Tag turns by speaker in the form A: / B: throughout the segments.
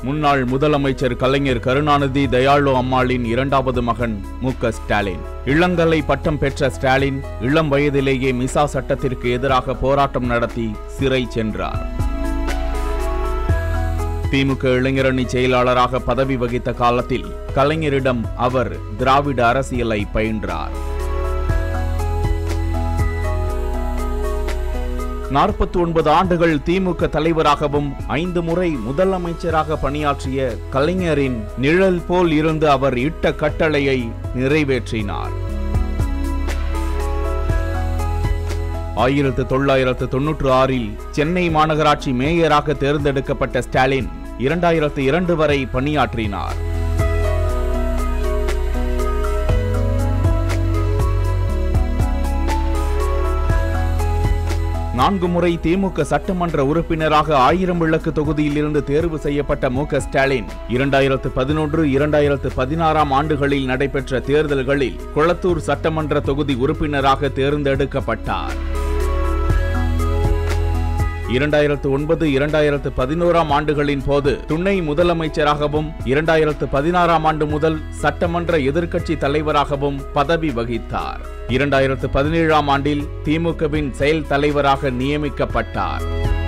A: முன்னாள் முதலமைச்சர் கலைஞர் கருணாநிதி தயாளு அம்மாளின் இரண்டாவது மகன் மு க ஸ்டாலின் இளங்கலை பட்டம் பெற்ற ஸ்டாலின் இளம் வயதிலேயே மிசா சட்டத்திற்கு எதிராக போராட்டம் நடத்தி சிறை சென்றார் திமுக இளைஞரணி செயலாளராக பதவி வகித்த காலத்தில் கலைஞரிடம் அவர் திராவிட அரசியலை பயின்றார் நாற்பத்தி ஒன்பது ஆண்டுகள் திமுக தலைவராகவும் ஐந்து முறை முதலமைச்சராக பணியாற்றிய கலைஞரின் நிழல் போல் இருந்து அவர் இட்ட கட்டளையை நிறைவேற்றினார் ஆயிரத்து தொள்ளாயிரத்து தொன்னூற்று ஆறில் சென்னை மாநகராட்சி மேயராக தேர்ந்தெடுக்கப்பட்ட ஸ்டாலின் இரண்டாயிரத்து இரண்டு வரை பணியாற்றினார் நான்கு முறை திமுக சட்டமன்ற உறுப்பினராக ஆயிரம் விளக்கு தொகுதியில் இருந்து தேர்வு செய்யப்பட்ட மு க ஸ்டாலின் இரண்டாயிரத்து பதினொன்று இரண்டாயிரத்து பதினாறாம் ஆண்டுகளில் நடைபெற்ற தேர்தல்களில் குளத்தூர் சட்டமன்ற தொகுதி உறுப்பினராக தேர்ந்தெடுக்கப்பட்டார் இரண்டாயிரத்து ஒன்பது இரண்டாயிரத்து பதினோராம் ஆண்டுகளின் போது துணை முதலமைச்சராகவும் இரண்டாயிரத்து பதினாறாம் ஆண்டு முதல் சட்டமன்ற எதிர்க்கட்சி தலைவராகவும் பதவி வகித்தார் இரண்டாயிரத்து பதினேழாம் ஆண்டில் திமுகவின் செயல் தலைவராக நியமிக்கப்பட்டார்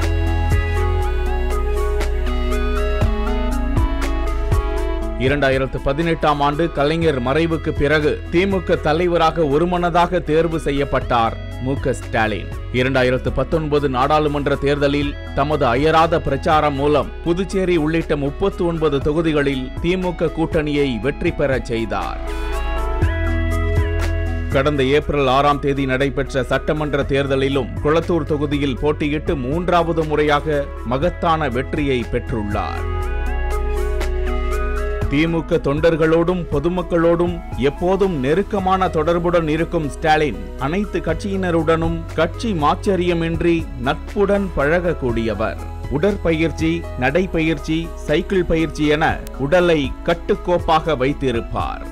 A: இரண்டாயிரத்து பதினெட்டாம் ஆண்டு கலைஞர் மறைவுக்கு பிறகு திமுக தலைவராக ஒருமனதாக தேர்வு செய்யப்பட்டார் மு க ஸ்டாலின் இரண்டாயிரத்து பத்தொன்பது நாடாளுமன்ற தேர்தலில் தமது அயராத பிரச்சாரம் மூலம் புதுச்சேரி உள்ளிட்ட முப்பத்தி ஒன்பது தொகுதிகளில் திமுக கூட்டணியை வெற்றி பெறச் செய்தார் கடந்த ஏப்ரல் ஆறாம் தேதி நடைபெற்ற சட்டமன்ற தேர்தலிலும் குளத்தூர் தொகுதியில் போட்டியிட்டு மூன்றாவது முறையாக மகத்தான வெற்றியை பெற்றுள்ளார் திமுக தொண்டர்களோடும் பொதுமக்களோடும் எப்போதும் நெருக்கமான தொடர்புடன் இருக்கும் ஸ்டாலின் அனைத்து கட்சியினருடனும் கட்சி மாச்சரியமின்றி நட்புடன் பழகக்கூடியவர் உடற்பயிற்சி நடைப்பயிற்சி சைக்கிள் பயிற்சி என உடலை கட்டுக்கோப்பாக வைத்திருப்பார்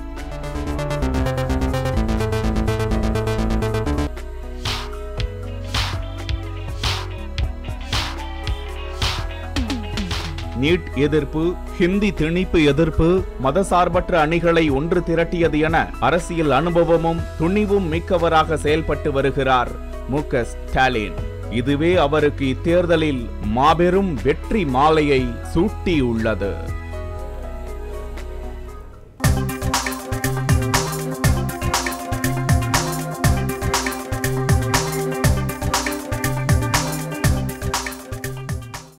A: நீட் எதிர்ப்பு ஹிந்தி திணிப்பு எதிர்ப்பு மதசார்பற்ற அணிகளை ஒன்று திரட்டியது என அரசியல் அனுபவமும் துணிவும் மிக்கவராக செயல்பட்டு வருகிறார் மு க ஸ்டாலின் இதுவே அவருக்கு இத்தேர்தலில் மாபெரும் வெற்றி மாலையை சூட்டியுள்ளது